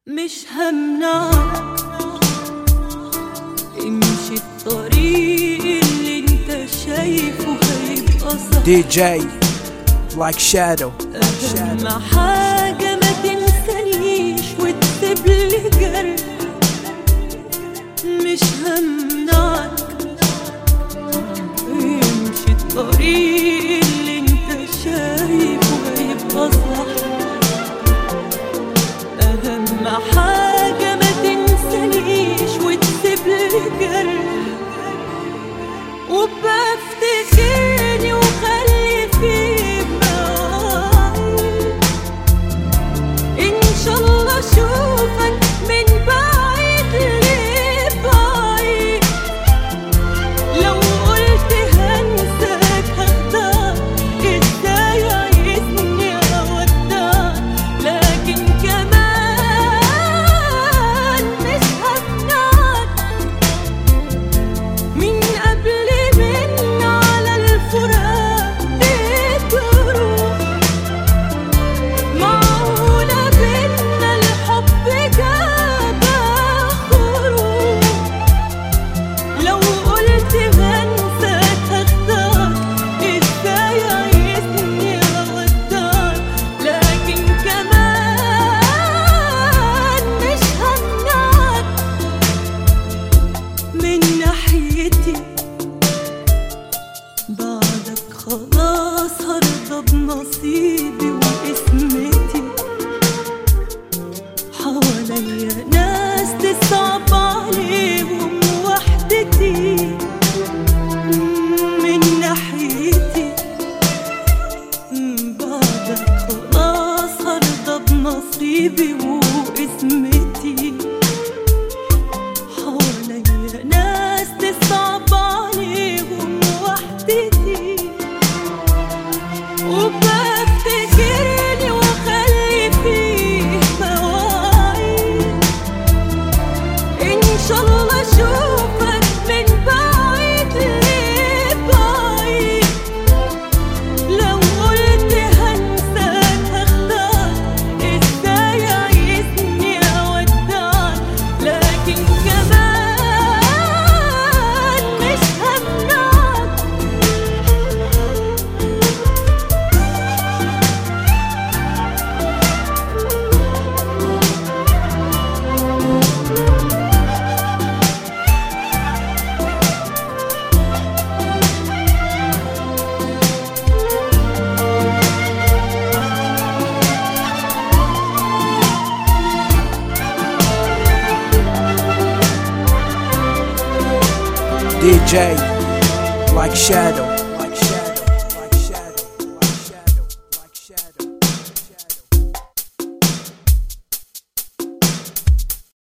مش همنعك امشي الطريق اللي انت شايفه هيبقى صح دي جي لايك شادو أهم حاجة ما تنسانيش وتسيب لي جرح مش همنعك امشي الطريق اللي انت شايفه هيبقى صح أهم حاجة ما تنسانيش وتسيب لي جرح وبفتكرني وخلي في معاي إن شاء الله أشوفك من بعيد لبعيد لو قلت هنساك هختار ازاي عايزني اودعك لكن كمان مش همنعك من قبل من على الفراق بتروح معقولة بينا الحب جاب خروج لو قلت هنساك هختار ازاي عايزني اودعك لكن كمان مش همنعك من ناحيتي بعدك خلاص هرضى بنصيبي وقسمتي حواليا ناس تصعب عليهم وحدتي من ناحيتي بعدك خلاص هرضى بنصيبي وقسمتي حواليا ناس تصعب عليهم وحدتي وبفتكرني واخلي فيه مواعيد ان شاء الله اشوفك من بعيد لبعيد لو قلت هنساك هختار ازاي عايزني اودعك لكن كمان مش همنعك دي جي لايك شادو لايك شادو لايك شادو لايك شادو لايك شادو